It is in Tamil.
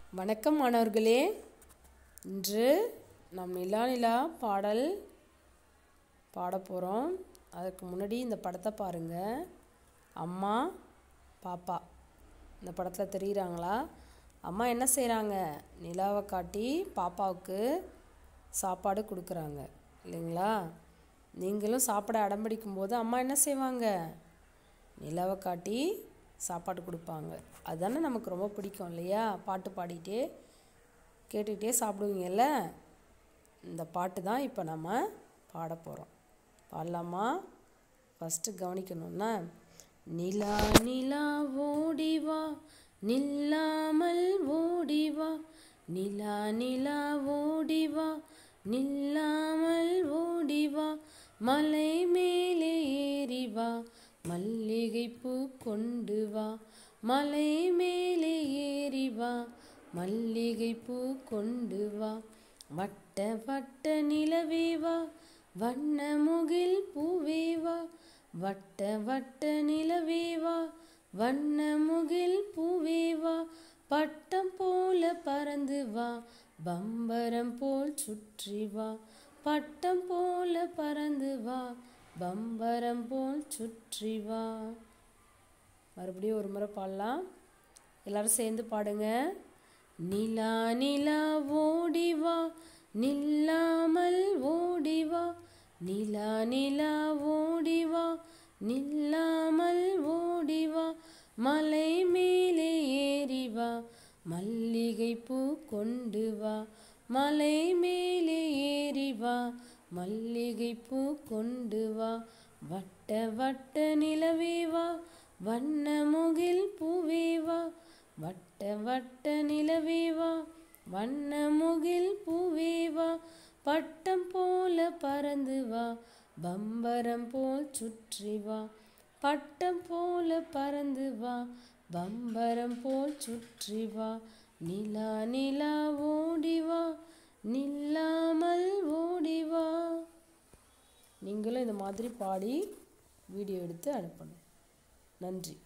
வணக்கம் மாணவர்களே இன்று நாம் நிலா நிலா பாடல் பாட போகிறோம் அதுக்கு முன்னாடி இந்த படத்தை பாருங்கள் அம்மா பாப்பா இந்த படத்தில் தெரியுறாங்களா அம்மா என்ன செய்கிறாங்க நிலாவை காட்டி பாப்பாவுக்கு சாப்பாடு கொடுக்குறாங்க இல்லைங்களா நீங்களும் சாப்பிட அடம்பிடிக்கும் போது அம்மா என்ன செய்வாங்க நிலாவை காட்டி சாப்பாடு கொடுப்பாங்க அதுதானே நமக்கு ரொம்ப பிடிக்கும் இல்லையா பாட்டு பாடிட்டே கேட்டுக்கிட்டே சாப்பிடுவீங்கல்ல இந்த பாட்டு தான் இப்போ நம்ம பாட போகிறோம் பாடலாமா ஃபஸ்ட்டு கவனிக்கணும்னா நிலா நிலா ஓடிவா நில்லாமல் ஓடிவா நிலா நிலா ஓடிவா நில்லாமல் ஓடிவா மலை மேலே ஏறி வா மல்லிகைப்பூ கொண்டு வா மலை மேலே ஏறி வா மல்லிகைப்பூ கொண்டு வா வட்ட வட்ட நிலவே வா வண்ண முகில் பூவே வா வட்ட வட்ட நிலவே வா வண்ண முகில் பூவே வா பட்டம் போல பறந்து வா பம்பரம் போல் சுற்றி வா பட்டம் போல பறந்து வா பம்பரம் போல் சுற்றி வா மறுபடியும் ஒரு முறை பாடலாம் எல்லாரும் சேர்ந்து பாடுங்க நிலா நிலா ஓடி வா நில்லாமல் ஓடி வா நிலா நிலா ஓடி வா நில்லாமல் ஓடி வா மலை மேலே ஏறி வா மல்லிகை பூ கொண்டு வா மலை மேலே ஏறி வா மல்லிகை பூ கொண்டு வா வட்ட வட்ட நிலவே வா வண்ண முகில் பூவே வா வட்ட வட்ட நிலவே வா வண்ண முகில் பூவே வா பட்டம் போல பறந்து வா பம்பரம் போல் சுற்றி வா பட்டம் போல பறந்து வா பம்பரம் போல் சுற்றி வா நிலா நிலா ஓடி வா நில்லாமல் ஓடி வா நீங்களும் இந்த மாதிரி பாடி வீடியோ எடுத்து அனுப்பணும் நன்றி